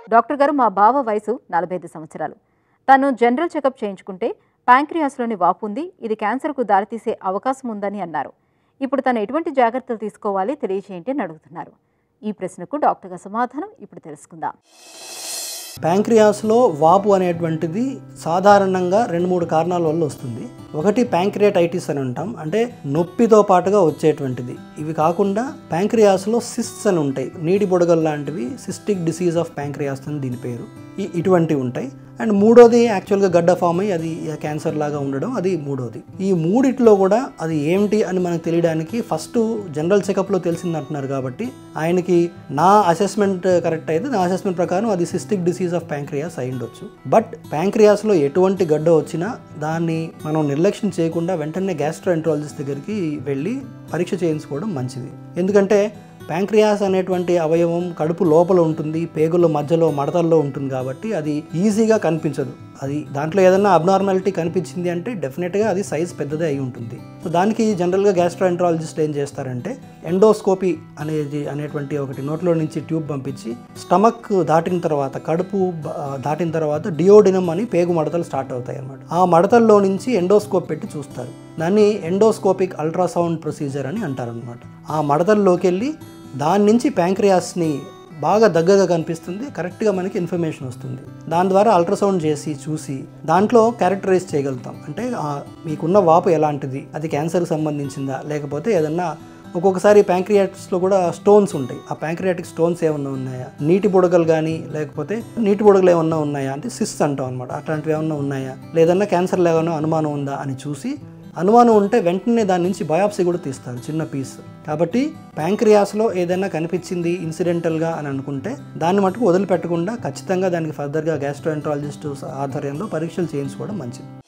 doctor గారు మా బావ వయసు నలభై ఐదు సంవత్సరాలు తను జనరల్ చెకప్ చేయించుకుంటే ప్యాంక్రియాస్లోని వాపు ఉంది ఇది క్యాన్సర్కు దారితీసే అవకాశం ఉందని అన్నారు ఇప్పుడు తను ఎటువంటి జాగ్రత్తలు తీసుకోవాలి తెలియచేయండి అని అడుగుతున్నారు ఈ ప్రశ్నకు డాక్టర్ గారి సమాధానం ఇప్పుడు తెలుసుకుందాం ప్యాంక్రియాస్లో వాపు అనేటువంటిది సాధారణంగా రెండు మూడు కారణాల వల్ల వస్తుంది ఒకటి ప్యాంక్రియాటైటిస్ అని అంటాం అంటే నొప్పితో పాటుగా వచ్చేటువంటిది ఇవి కాకుండా ప్యాంక్రియాస్లో సిస్ట్స్ అని ఉంటాయి నీటి బుడగలు లాంటివి సిస్టిక్ డిసీజ్ ఆఫ్ ప్యాంక్రియాస్ అని దీని పేరు ఈ ఇటువంటివి ఉంటాయి అండ్ మూడోది యాక్చువల్గా గడ్డ ఫామ్ అయ్యి అది క్యాన్సర్ లాగా ఉండడం అది మూడోది ఈ మూడిట్లో కూడా అది ఏమిటి అని మనకు తెలియడానికి ఫస్ట్ జనరల్ చెకప్లో తెలిసింది అంటున్నారు కాబట్టి ఆయనకి నా అసెస్మెంట్ కరెక్ట్ అయితే నా అసెస్మెంట్ ప్రకారం అది సిస్టిక్ డిసీజ్ ఆఫ్ ప్యాంక్రియాస్ అయి ఉండొచ్చు బట్ ప్యాంక్రియాస్లో ఎటువంటి గడ్డ వచ్చినా దాన్ని మనం నిర్లక్ష్యం చేయకుండా వెంటనే గ్యాస్ట్రోఎంట్రాలజిస్ట్ దగ్గరికి వెళ్ళి పరీక్ష చేయించుకోవడం మంచిది ఎందుకంటే ప్యాంక్రియాస్ అనేటువంటి అవయవం కడుపు లోపల ఉంటుంది పేగుల మధ్యలో మడతల్లో ఉంటుంది కాబట్టి అది ఈజీగా కనిపించదు అది దాంట్లో ఏదైనా అబ్నార్మాలిటీ కనిపించింది అంటే డెఫినెట్గా అది సైజ్ పెద్దదే అయి ఉంటుంది సో దానికి జనరల్గా గ్యాస్ట్రోఎంట్రాలజిస్ట్ ఏం చేస్తారంటే ఎండోస్కోపీ అనేది అనేటువంటి ఒకటి నోట్లో నుంచి ట్యూబ్ పంపించి స్టమక్ దాటిన తర్వాత కడుపు బ- దాటిన తర్వాత డియోడినం అని పేగు మడతలు స్టార్ట్ అవుతాయి అన్నమాట ఆ మడతల్లో నుంచి ఎండోస్కోప్ పెట్టి చూస్తారు దాన్ని ఎండోస్కోపిక్ అల్ట్రాసౌండ్ ప్రొసీజర్ అని అంటారనమాట ఆ మడతల్లోకి వెళ్ళి దాని నుంచి ప్యాంక్రియాస్ని బాగా దగ్గరగా కనిపిస్తుంది కరెక్ట్గా మనకి ఇన్ఫర్మేషన్ వస్తుంది దాని ద్వారా అల్ట్రాసౌండ్ చేసి చూసి దాంట్లో క్యారెక్టరైజ్ చేయగలుగుతాం అంటే ఆ మీకున్న వాపు ఎలాంటిది అది క్యాన్సర్కి సంబంధించిందా లేకపోతే ఏదన్నా ఒక్కొక్కసారి ప్యాంక్రియాటిక్స్లో కూడా స్టోన్స్ ఉంటాయి ఆ ప్యాంక్రియాటిక్ స్టోన్స్ ఏమన్నా ఉన్నాయా నీటి బుడగలు కానీ లేకపోతే నీటి బుడగలు ఏమన్నా ఉన్నాయా అంటే సిస్ అంటాం అనమాట అట్లాంటివి ఏమన్నా ఉన్నాయా లేదన్నా క్యాన్సర్ ఏమన్నా అనుమానం ఉందా అని చూసి అనుమానం ఉంటే వెంటనే దాని నుంచి బయాప్సీ కూడా తీస్తారు చిన్న పీస్ కాబట్టి ప్యాంక్రియాస్లో ఏదైనా కనిపించింది ఇన్సిడెంటల్గా అని అనుకుంటే దాన్ని మటుకు వదిలిపెట్టకుండా ఖచ్చితంగా దానికి ఫర్దర్గా గ్యాస్ట్రోఎంట్రాలజిస్ట్ ఆధ్వర్యంలో పరీక్షలు చేయించుకోవడం మంచిది